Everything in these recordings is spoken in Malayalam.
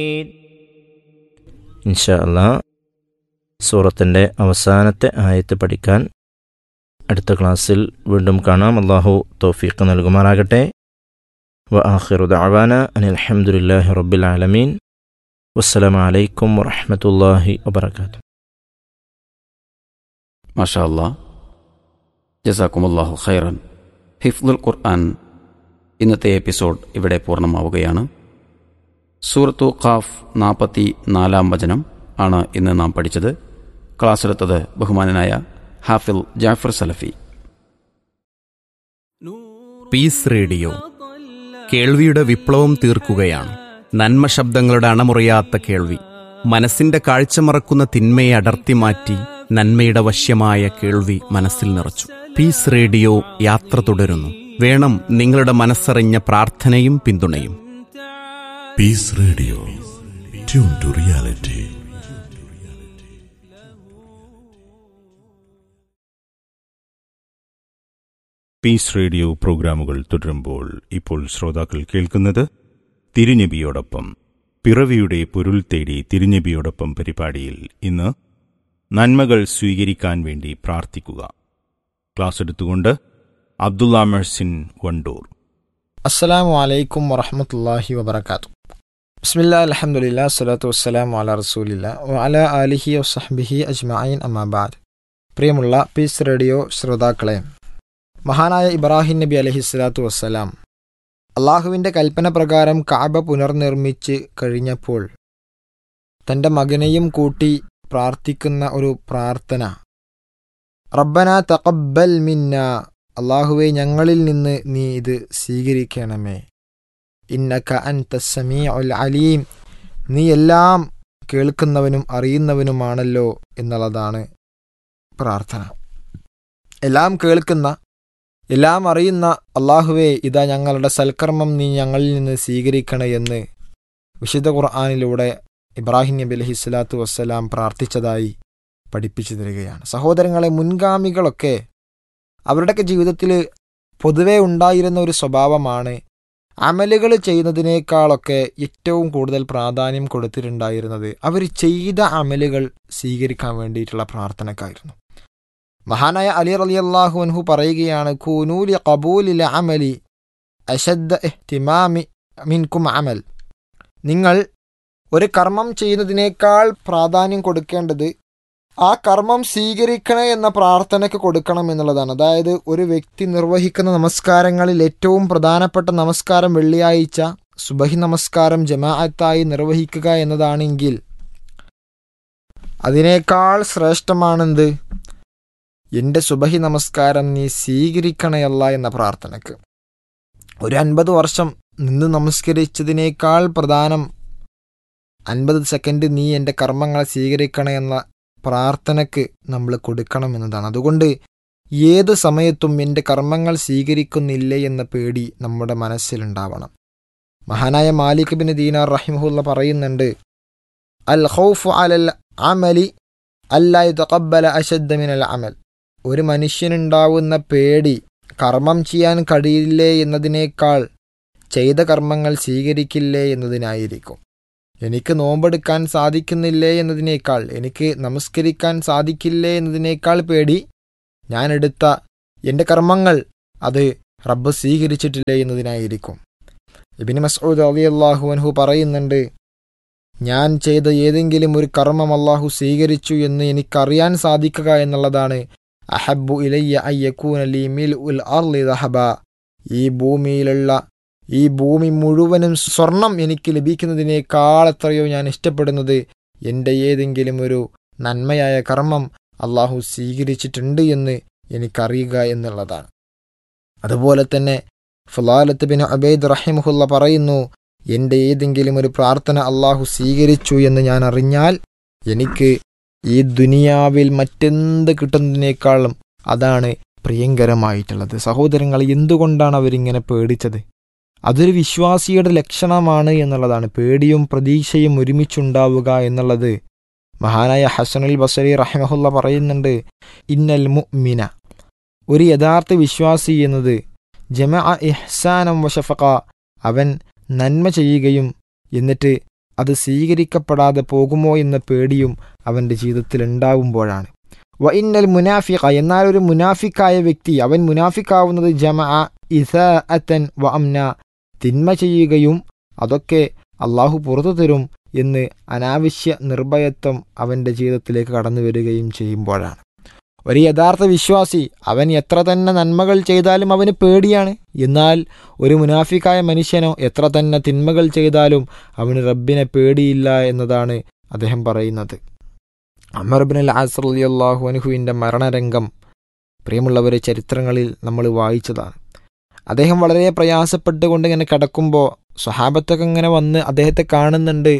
ഇൻഷാ അല്ലാ സൂറത്തിൻ്റെ അവസാനത്തെ ആയത്ത് പഠിക്കാൻ അടുത്ത ക്ലാസ്സിൽ വീണ്ടും കാണാം അള്ളാഹു തോഫീഖ് നൽകുമാറാകട്ടെ വ ആഖിറു ദഅവാന അനിൽ അൽഹംദുലില്ലാഹി റബ്ബിൽ ആലമീൻ വസ്സലാമു അലൈക്കും വറഹ്മത്തുള്ളാഹി വബറകാതുഹു മാഷാ അല്ലാ ജസാക്കുമുല്ലാഹു ഖൈറൻ ഹിഫ്ദുൽ ഖുർആൻ ഇന്നത്തെ എപ്പിസോഡ് ഇവിടെ പൂർണ്ണമാവുകയാണ് സൂറത്തു ഖാഫ് നാൽപ്പത്തി നാലാം വചനം ആണ് ഇന്ന് നാം പഠിച്ചത് ക്ലാസ് എടുത്തത് ബഹുമാനനായ ഹാഫിൽ ജാഫർ സലഫി പീസ് റേഡിയോ കേൾവിയുടെ വിപ്ലവം തീർക്കുകയാണ് നന്മ ശബ്ദങ്ങളുടെ അണമുറിയാത്ത കേൾവി മനസ്സിന്റെ കാഴ്ച മറക്കുന്ന തിന്മയെ അടർത്തി മാറ്റി നന്മയുടെ വശ്യമായ കേൾവി മനസ്സിൽ നിറച്ചു പീസ് റേഡിയോ യാത്ര തുടരുന്നു വേണം നിങ്ങളുടെ മനസ്സറിഞ്ഞ പ്രാർത്ഥനയും പിന്തുണയും Peace Radio. Tune to reality. Peace radio പ്രോഗ്രാമുകൾ തുടരുമ്പോൾ ഇപ്പോൾ ശ്രോതാക്കൾ കേൾക്കുന്നത് തിരുനബിയോടൊപ്പം പിറവിയുടെ പൊരുൾ തേടി തിരുനബിയോടൊപ്പം പരിപാടിയിൽ ഇന്ന് നന്മകൾ സ്വീകരിക്കാൻ വേണ്ടി പ്രാർത്ഥിക്കുക ക്ലാസ് എടുത്തുകൊണ്ട് അബ്ദുള്ള മെഴ്സിൻ വണ്ടൂർ അസ്സലാമു അലൈക്കും വറഹമത്തല്ലാഹി വബർക്കാത്തു ബിസ്മില്ലാ അൽഹംദുലില്ലാ സ്വലാത്തു വസ്സലാമു അല റസൂലില്ല വഅല ആലിഹി വസഹ്ബിഹി അജ്മഈൻ അമ്മാബാദ് പ്രിയമുള്ള പീസ് റേഡിയോ ശ്രോതാക്കളെ മഹാനായ ഇബ്രാഹിം നബി അലഹി സ്വലാത്തു വസ്സലാം അള്ളാഹുവിൻ്റെ കൽപ്പന പ്രകാരം കാബ പുനർനിർമ്മിച്ച് കഴിഞ്ഞപ്പോൾ തൻ്റെ മകനെയും കൂട്ടി പ്രാർത്ഥിക്കുന്ന ഒരു പ്രാർത്ഥന റബ്ബന തഖബ്ബൽ മിന്ന അള്ളാഹുവെ ഞങ്ങളിൽ നിന്ന് നീ ഇത് സ്വീകരിക്കണമേ ഇന്നക അൻത സമീഉൽ അലീം നീ എല്ലാം കേൾക്കുന്നവനും അറിയുന്നവനുമാണല്ലോ എന്നുള്ളതാണ് പ്രാർത്ഥന എല്ലാം കേൾക്കുന്ന എല്ലാം അറിയുന്ന അള്ളാഹുവെ ഇതാ ഞങ്ങളുടെ സൽക്കർമ്മം നീ ഞങ്ങളിൽ നിന്ന് സ്വീകരിക്കണേ എന്ന് വിശുദ്ധ ഖുർആാനിലൂടെ ഇബ്രാഹിം നബി അലഹി സ്വലാത്തു വസ്സലാം പ്രാർത്ഥിച്ചതായി പഠിപ്പിച്ചു തരികയാണ് സഹോദരങ്ങളെ മുൻഗാമികളൊക്കെ അവരുടെയൊക്കെ ജീവിതത്തിൽ പൊതുവെ ഉണ്ടായിരുന്ന ഒരു സ്വഭാവമാണ് അമലുകൾ ചെയ്യുന്നതിനേക്കാളൊക്കെ ഏറ്റവും കൂടുതൽ പ്രാധാന്യം കൊടുത്തിട്ടുണ്ടായിരുന്നത് അവർ ചെയ്ത അമലുകൾ സ്വീകരിക്കാൻ വേണ്ടിയിട്ടുള്ള പ്രാർത്ഥനക്കായിരുന്നു മഹാനായ അലി അലി അള്ളാഹു അൻഹു പറയുകയാണ് കൂനൂലി കബൂലിലെ അമലി അശദ്ദ എഹ്തിമാമി മിൻകും അമൽ നിങ്ങൾ ഒരു കർമ്മം ചെയ്യുന്നതിനേക്കാൾ പ്രാധാന്യം കൊടുക്കേണ്ടത് ആ കർമ്മം സ്വീകരിക്കണേ എന്ന പ്രാർത്ഥനയ്ക്ക് കൊടുക്കണം എന്നുള്ളതാണ് അതായത് ഒരു വ്യക്തി നിർവഹിക്കുന്ന നമസ്കാരങ്ങളിൽ ഏറ്റവും പ്രധാനപ്പെട്ട നമസ്കാരം വെള്ളിയാഴ്ച സുബഹി നമസ്കാരം ജമാഅത്തായി നിർവഹിക്കുക എന്നതാണെങ്കിൽ അതിനേക്കാൾ ശ്രേഷ്ഠമാണെന്ത് എൻ്റെ സുബഹി നമസ്കാരം നീ സ്വീകരിക്കണയല്ല എന്ന പ്രാർത്ഥനയ്ക്ക് ഒരു അൻപത് വർഷം നിന്ന് നമസ്കരിച്ചതിനേക്കാൾ പ്രധാനം അൻപത് സെക്കൻഡ് നീ എൻ്റെ കർമ്മങ്ങളെ സ്വീകരിക്കണേ എന്ന പ്രാർത്ഥനയ്ക്ക് നമ്മൾ കൊടുക്കണം എന്നതാണ് അതുകൊണ്ട് ഏത് സമയത്തും എൻ്റെ കർമ്മങ്ങൾ സ്വീകരിക്കുന്നില്ലേ എന്ന പേടി നമ്മുടെ മനസ്സിലുണ്ടാവണം മഹാനായ മാലിക് ബിൻ ദീനാർ റഹിമുല്ല പറയുന്നുണ്ട് അൽ ഖൗഫ് അലൽ അമലി അല്ലായു തഖബ്ബല അശദ്ദ മിനൽ അമൽ ഒരു മനുഷ്യനുണ്ടാവുന്ന പേടി കർമ്മം ചെയ്യാൻ കഴിയില്ലേ എന്നതിനേക്കാൾ ചെയ്ത കർമ്മങ്ങൾ സ്വീകരിക്കില്ലേ എന്നതിനായിരിക്കും എനിക്ക് നോമ്പെടുക്കാൻ സാധിക്കുന്നില്ലേ എന്നതിനേക്കാൾ എനിക്ക് നമസ്കരിക്കാൻ സാധിക്കില്ലേ എന്നതിനേക്കാൾ പേടി ഞാൻ എടുത്ത എൻ്റെ കർമ്മങ്ങൾ അത് റബ്ബ് സ്വീകരിച്ചിട്ടില്ലേ എന്നതിനായിരിക്കും ഇബിന് മസൂദ് അലി അള്ളാഹു അൻഹു പറയുന്നുണ്ട് ഞാൻ ചെയ്ത ഏതെങ്കിലും ഒരു കർമ്മം അള്ളാഹു സ്വീകരിച്ചു എന്ന് എനിക്കറിയാൻ സാധിക്കുക എന്നുള്ളതാണ് അഹബു ഇലയ്യ അയ്യക്കൂൻ അലി മിൽ ഉൽ അർലി ദഹബ ഈ ഭൂമിയിലുള്ള ഈ ഭൂമി മുഴുവനും സ്വർണം എനിക്ക് ലഭിക്കുന്നതിനേക്കാൾ എത്രയോ ഞാൻ ഇഷ്ടപ്പെടുന്നത് എൻ്റെ ഏതെങ്കിലും ഒരു നന്മയായ കർമ്മം അള്ളാഹു സ്വീകരിച്ചിട്ടുണ്ട് എന്ന് എനിക്കറിയുക എന്നുള്ളതാണ് അതുപോലെ തന്നെ ഫുലാലത്ത് ബിൻ അബൈദ് റഹിമുല്ല പറയുന്നു എൻ്റെ ഏതെങ്കിലും ഒരു പ്രാർത്ഥന അള്ളാഹു സ്വീകരിച്ചു എന്ന് ഞാൻ അറിഞ്ഞാൽ എനിക്ക് ഈ ദുനിയാവിൽ മറ്റെന്ത് കിട്ടുന്നതിനേക്കാളും അതാണ് പ്രിയങ്കരമായിട്ടുള്ളത് സഹോദരങ്ങൾ എന്തുകൊണ്ടാണ് അവരിങ്ങനെ പേടിച്ചത് അതൊരു വിശ്വാസിയുടെ ലക്ഷണമാണ് എന്നുള്ളതാണ് പേടിയും പ്രതീക്ഷയും ഒരുമിച്ചുണ്ടാവുക എന്നുള്ളത് മഹാനായ ഹസനുൽ ബസരി റഹിമഹുല്ല പറയുന്നുണ്ട് ഇന്നൽ മുഅ്മിന ഒരു യഥാർത്ഥ വിശ്വാസി എന്നത് ജമ ഇഹ്സാനം വഷഫക അവൻ നന്മ ചെയ്യുകയും എന്നിട്ട് അത് സ്വീകരിക്കപ്പെടാതെ പോകുമോ എന്ന പേടിയും അവൻ്റെ ജീവിതത്തിൽ ഉണ്ടാവുമ്പോഴാണ് വ ഇന്നൽ മുനാഫിഖ എന്നാൽ ഒരു മുനാഫിക്കായ വ്യക്തി അവൻ മുനാഫിക്കാവുന്നത് ജമ ഇസ അത്തൻ വ അംന തിന്മ ചെയ്യുകയും അതൊക്കെ അള്ളാഹു പുറത്തു തരും എന്ന് അനാവശ്യ നിർഭയത്വം അവൻ്റെ ജീവിതത്തിലേക്ക് കടന്നു വരികയും ചെയ്യുമ്പോഴാണ് ഒരു യഥാർത്ഥ വിശ്വാസി അവൻ എത്ര തന്നെ നന്മകൾ ചെയ്താലും അവന് പേടിയാണ് എന്നാൽ ഒരു മുനാഫിക്കായ മനുഷ്യനോ എത്ര തന്നെ തിന്മകൾ ചെയ്താലും അവന് റബ്ബിനെ പേടിയില്ല എന്നതാണ് അദ്ദേഹം പറയുന്നത് അമർബിൻ അൽ ആസർ അലി അള്ളാഹു അനുഹുവിൻ്റെ മരണരംഗം പ്രിയമുള്ളവരെ ചരിത്രങ്ങളിൽ നമ്മൾ വായിച്ചതാണ് അദ്ദേഹം വളരെ പ്രയാസപ്പെട്ടുകൊണ്ട് ഇങ്ങനെ കിടക്കുമ്പോൾ സ്വഹാബത്തൊക്കെ ഇങ്ങനെ വന്ന് അദ്ദേഹത്തെ കാണുന്നുണ്ട്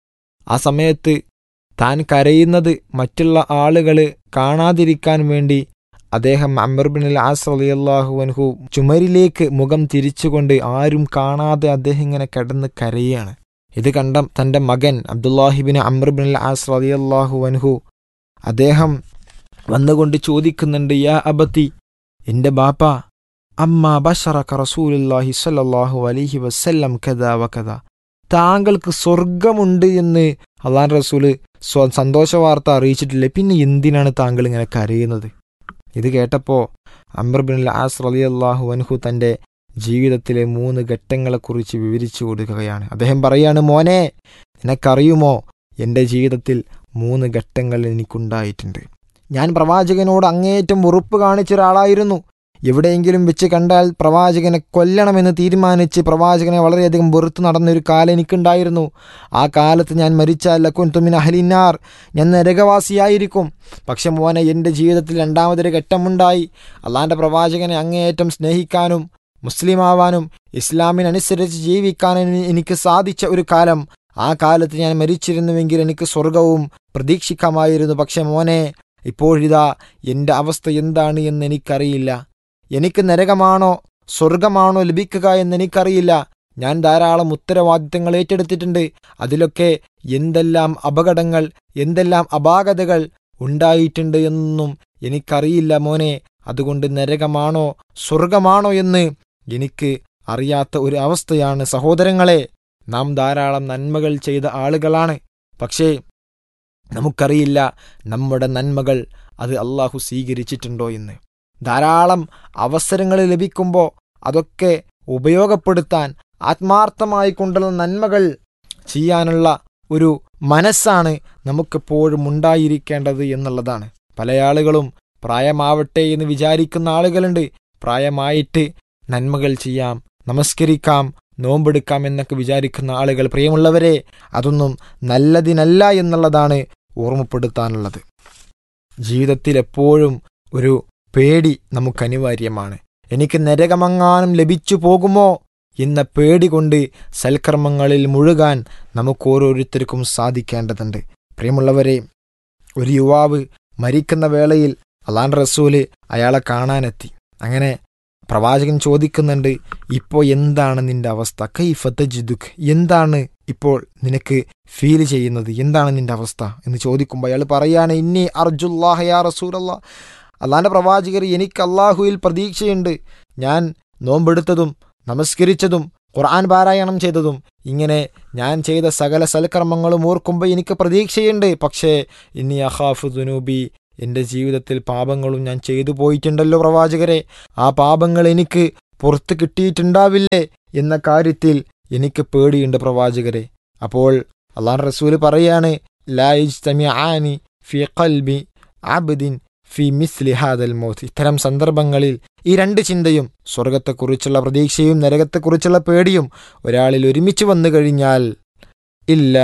ആ സമയത്ത് താൻ കരയുന്നത് മറ്റുള്ള ആളുകൾ കാണാതിരിക്കാൻ വേണ്ടി അദ്ദേഹം അമർബിൻ അൽ ആസ് അലിയല്ലാഹു അൻഹു ചുമരിലേക്ക് മുഖം തിരിച്ചുകൊണ്ട് ആരും കാണാതെ അദ്ദേഹം ഇങ്ങനെ കിടന്ന് കരയാണ് ഇത് കണ്ട തൻ്റെ മകൻ അബ്ദുല്ലാഹിബിൻ അമർബിൻ അൽ ആസ് അലിയല്ലാഹു അൻഹു അദ്ദേഹം വന്നുകൊണ്ട് ചോദിക്കുന്നുണ്ട് യാ അബത്തി എൻ്റെ ബാപ്പ അമ്മ ബഷറക റസൂലുല്ലാഹി സ്വല്ലല്ലാഹു അലൈഹി വസല്ലം കഥാ വകഥ താങ്കൾക്ക് സ്വർഗമുണ്ട് എന്ന് അള്ളാൻ റസൂല് സ്വ സന്തോഷ വാർത്ത അറിയിച്ചിട്ടില്ലേ പിന്നെ എന്തിനാണ് താങ്കൾ ഇങ്ങനെ കരയുന്നത് ഇത് കേട്ടപ്പോൾ അമർ ബിൻ ആസ് റലി അള്ളാഹു അൻഹു തൻ്റെ ജീവിതത്തിലെ മൂന്ന് ഘട്ടങ്ങളെക്കുറിച്ച് വിവരിച്ചു കൊടുക്കുകയാണ് അദ്ദേഹം പറയാണ് മോനെ നിനക്കറിയുമോ എൻ്റെ ജീവിതത്തിൽ മൂന്ന് ഘട്ടങ്ങൾ എനിക്കുണ്ടായിട്ടുണ്ട് ഞാൻ പ്രവാചകനോട് അങ്ങേയറ്റം വെറുപ്പ് കാണിച്ച ഒരാളായിരുന്നു എവിടെയെങ്കിലും വെച്ച് കണ്ടാൽ പ്രവാചകനെ കൊല്ലണമെന്ന് തീരുമാനിച്ച് പ്രവാചകനെ വളരെയധികം വെറുത്തു നടന്നൊരു കാലം എനിക്കുണ്ടായിരുന്നു ആ കാലത്ത് ഞാൻ മരിച്ചാൽ ലക്കുൻ തുമിൻ അഹലിനാർ ഞാൻ നരകവാസിയായിരിക്കും പക്ഷെ മോനെ എൻ്റെ ജീവിതത്തിൽ രണ്ടാമതൊരു ഘട്ടമുണ്ടായി അള്ളാൻ്റെ പ്രവാചകനെ അങ്ങേയറ്റം സ്നേഹിക്കാനും മുസ്ലിമാവാനും ഇസ്ലാമിനനുസരിച്ച് ജീവിക്കാനും എനിക്ക് സാധിച്ച ഒരു കാലം ആ കാലത്ത് ഞാൻ മരിച്ചിരുന്നുവെങ്കിൽ എനിക്ക് സ്വർഗവും പ്രതീക്ഷിക്കാമായിരുന്നു പക്ഷെ മോനെ ഇപ്പോഴിതാ എൻ്റെ അവസ്ഥ എന്താണ് എന്ന് എനിക്കറിയില്ല എനിക്ക് നരകമാണോ സ്വർഗമാണോ ലഭിക്കുക എന്ന് എനിക്കറിയില്ല ഞാൻ ധാരാളം ഉത്തരവാദിത്തങ്ങൾ ഏറ്റെടുത്തിട്ടുണ്ട് അതിലൊക്കെ എന്തെല്ലാം അപകടങ്ങൾ എന്തെല്ലാം അപാകതകൾ ഉണ്ടായിട്ടുണ്ട് എന്നും എനിക്കറിയില്ല മോനെ അതുകൊണ്ട് നരകമാണോ സ്വർഗമാണോ എന്ന് എനിക്ക് അറിയാത്ത ഒരു അവസ്ഥയാണ് സഹോദരങ്ങളെ നാം ധാരാളം നന്മകൾ ചെയ്ത ആളുകളാണ് പക്ഷേ നമുക്കറിയില്ല നമ്മുടെ നന്മകൾ അത് അള്ളാഹു സ്വീകരിച്ചിട്ടുണ്ടോ എന്ന് ധാരാളം അവസരങ്ങൾ ലഭിക്കുമ്പോൾ അതൊക്കെ ഉപയോഗപ്പെടുത്താൻ ആത്മാർത്ഥമായി കൊണ്ടുള്ള നന്മകൾ ചെയ്യാനുള്ള ഒരു മനസ്സാണ് നമുക്കെപ്പോഴും ഉണ്ടായിരിക്കേണ്ടത് എന്നുള്ളതാണ് പല ആളുകളും പ്രായമാവട്ടെ എന്ന് വിചാരിക്കുന്ന ആളുകളുണ്ട് പ്രായമായിട്ട് നന്മകൾ ചെയ്യാം നമസ്കരിക്കാം നോമ്പെടുക്കാം എന്നൊക്കെ വിചാരിക്കുന്ന ആളുകൾ പ്രിയമുള്ളവരെ അതൊന്നും നല്ലതിനല്ല എന്നുള്ളതാണ് ഓർമ്മപ്പെടുത്താനുള്ളത് ജീവിതത്തിൽ എപ്പോഴും ഒരു പേടി നമുക്ക് അനിവാര്യമാണ് എനിക്ക് നരകമങ്ങാനും ലഭിച്ചു പോകുമോ എന്ന പേടി കൊണ്ട് സൽക്കർമ്മങ്ങളിൽ മുഴുകാൻ നമുക്ക് ഓരോരുത്തർക്കും സാധിക്കേണ്ടതുണ്ട് പ്രിയമുള്ളവരെ ഒരു യുവാവ് മരിക്കുന്ന വേളയിൽ അലാൻ റസൂല് അയാളെ കാണാനെത്തി അങ്ങനെ പ്രവാചകൻ ചോദിക്കുന്നുണ്ട് ഇപ്പോൾ എന്താണ് നിന്റെ അവസ്ഥ കൈഫത്ത ജിദുഖ് എന്താണ് ഇപ്പോൾ നിനക്ക് ഫീൽ ചെയ്യുന്നത് എന്താണ് നിന്റെ അവസ്ഥ എന്ന് ചോദിക്കുമ്പോൾ അയാൾ പറയാണ് ഇന്നി അർജുല്ലാഹ യാ റസൂലല്ല അള്ളാൻ്റെ പ്രവാചകർ എനിക്ക് അള്ളാഹുവിൽ പ്രതീക്ഷയുണ്ട് ഞാൻ നോമ്പെടുത്തതും നമസ്കരിച്ചതും ഖുർആൻ പാരായണം ചെയ്തതും ഇങ്ങനെ ഞാൻ ചെയ്ത സകല സൽക്കർമ്മങ്ങളും ഓർക്കുമ്പോൾ എനിക്ക് പ്രതീക്ഷയുണ്ട് പക്ഷേ ഇനി അഹാഫു ദുനൂബി എൻ്റെ ജീവിതത്തിൽ പാപങ്ങളും ഞാൻ ചെയ്തു പോയിട്ടുണ്ടല്ലോ പ്രവാചകരെ ആ പാപങ്ങൾ എനിക്ക് പുറത്ത് കിട്ടിയിട്ടുണ്ടാവില്ലേ എന്ന കാര്യത്തിൽ എനിക്ക് പേടിയുണ്ട് പ്രവാചകരെ അപ്പോൾ അള്ളാൻ റസൂല് പറയാണ് ലായിജ് ആനി ഫി ഖൽബി ആബിദിൻ ഫി മിസ്ലി ഹാദൽ മോത്ത് ഇത്തരം സന്ദർഭങ്ങളിൽ ഈ രണ്ട് ചിന്തയും സ്വർഗത്തെക്കുറിച്ചുള്ള പ്രതീക്ഷയും നരകത്തെക്കുറിച്ചുള്ള പേടിയും ഒരാളിൽ ഒരുമിച്ച് വന്നു കഴിഞ്ഞാൽ ഇല്ല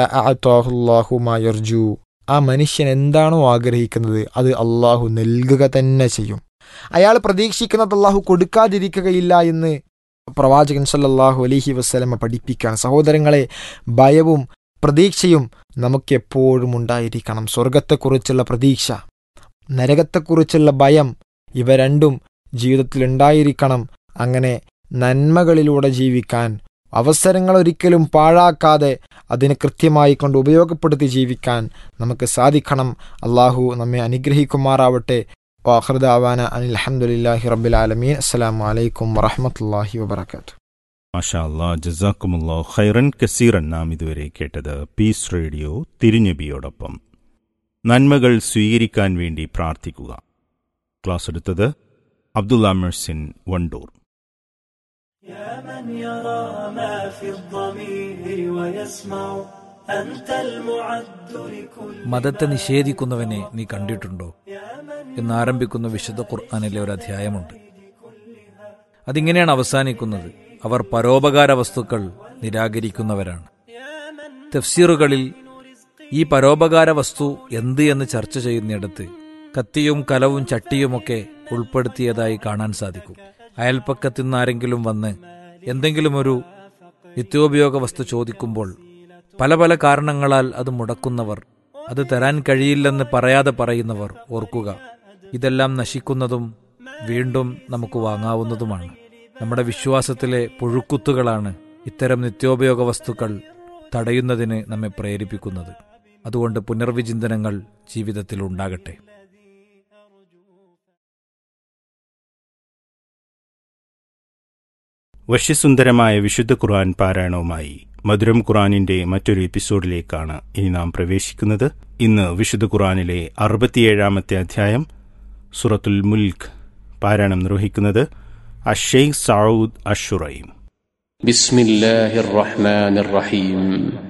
അഹുമായർജു ആ മനുഷ്യൻ എന്താണോ ആഗ്രഹിക്കുന്നത് അത് അള്ളാഹു നൽകുക തന്നെ ചെയ്യും അയാൾ പ്രതീക്ഷിക്കുന്നത് അള്ളാഹു കൊടുക്കാതിരിക്കുകയില്ല എന്ന് പ്രവാചകൻ സല്ലല്ലാഹു അലൈഹി വസ്ലമ പഠിപ്പിക്കുകയാണ് സഹോദരങ്ങളെ ഭയവും പ്രതീക്ഷയും നമുക്കെപ്പോഴും ഉണ്ടായിരിക്കണം സ്വർഗത്തെക്കുറിച്ചുള്ള പ്രതീക്ഷ നരകത്തെക്കുറിച്ചുള്ള ഭയം ഇവ രണ്ടും ജീവിതത്തിൽ ഉണ്ടായിരിക്കണം അങ്ങനെ നന്മകളിലൂടെ ജീവിക്കാൻ അവസരങ്ങൾ ഒരിക്കലും പാഴാക്കാതെ അതിനെ കൃത്യമായി കൊണ്ട് ഉപയോഗപ്പെടുത്തി ജീവിക്കാൻ നമുക്ക് സാധിക്കണം അള്ളാഹു നമ്മെ അനുഗ്രഹിക്കുമാറാവട്ടെ വാഹൃദാവാന അനിൽ അഹമ്മദില്ലാഹി റബ്ബിൽ ആലമീൻ അസ്സാം വലൈക്കും വറഹമത്തല്ലാഹി വാബർക്കാത്തു മാഷാ അല്ലാ ജസാക്കുമുല്ലോ ഖൈറൻ കസീറൻ നാം ഇതുവരെ കേട്ടത് പീസ് റേഡിയോ തിരുനബിയോടൊപ്പം നന്മകൾ സ്വീകരിക്കാൻ വേണ്ടി പ്രാർത്ഥിക്കുക ക്ലാസ് എടുത്തത് അബ്ദുള്ള മെഴ്സിൻ വണ്ടൂർ يا من يرى ما في الضمير ويسمع أنت المعد لكل മതത്തെ നിഷേധിക്കുന്നവനെ നീ കണ്ടിട്ടുണ്ടോ എന്നാരംഭിക്കുന്ന വിശുദ്ധ ഖുർആാനിലെ ഒരു അധ്യായമുണ്ട് അതിങ്ങനെയാണ് അവസാനിക്കുന്നത് അവർ പരോപകാര വസ്തുക്കൾ നിരാകരിക്കുന്നവരാണ് തഫ്സീറുകളിൽ ഈ പരോപകാര വസ്തു എന്ത് എന്ന് ചർച്ച ചെയ്യുന്നിടത്ത് കത്തിയും കലവും ചട്ടിയുമൊക്കെ ഉൾപ്പെടുത്തിയതായി കാണാൻ സാധിക്കും അയൽപ്പക്കത്തു നിന്നാരെങ്കിലും വന്ന് എന്തെങ്കിലും ഒരു നിത്യോപയോഗ വസ്തു ചോദിക്കുമ്പോൾ പല പല കാരണങ്ങളാൽ അത് മുടക്കുന്നവർ അത് തരാൻ കഴിയില്ലെന്ന് പറയാതെ പറയുന്നവർ ഓർക്കുക ഇതെല്ലാം നശിക്കുന്നതും വീണ്ടും നമുക്ക് വാങ്ങാവുന്നതുമാണ് നമ്മുടെ വിശ്വാസത്തിലെ പുഴുക്കുത്തുകളാണ് ഇത്തരം നിത്യോപയോഗ വസ്തുക്കൾ തടയുന്നതിന് നമ്മെ പ്രേരിപ്പിക്കുന്നത് അതുകൊണ്ട് പുനർവിചിന്തനങ്ങൾ ജീവിതത്തിൽ ഉണ്ടാകട്ടെ വശ്യസുന്ദരമായ വിശുദ്ധ ഖുർആൻ പാരായണവുമായി മധുരം ഖുർആനിന്റെ മറ്റൊരു എപ്പിസോഡിലേക്കാണ് ഇനി നാം പ്രവേശിക്കുന്നത് ഇന്ന് വിശുദ്ധ ഖുർആനിലെ അറുപത്തിയേഴാമത്തെ അധ്യായം സുറത്തുൽ മുൽക്ക് പാരായണം നിർവഹിക്കുന്നത് അഷെയ്ഖ് സൗദ് അഷുറൈം بسم الله الرحمن الرحيم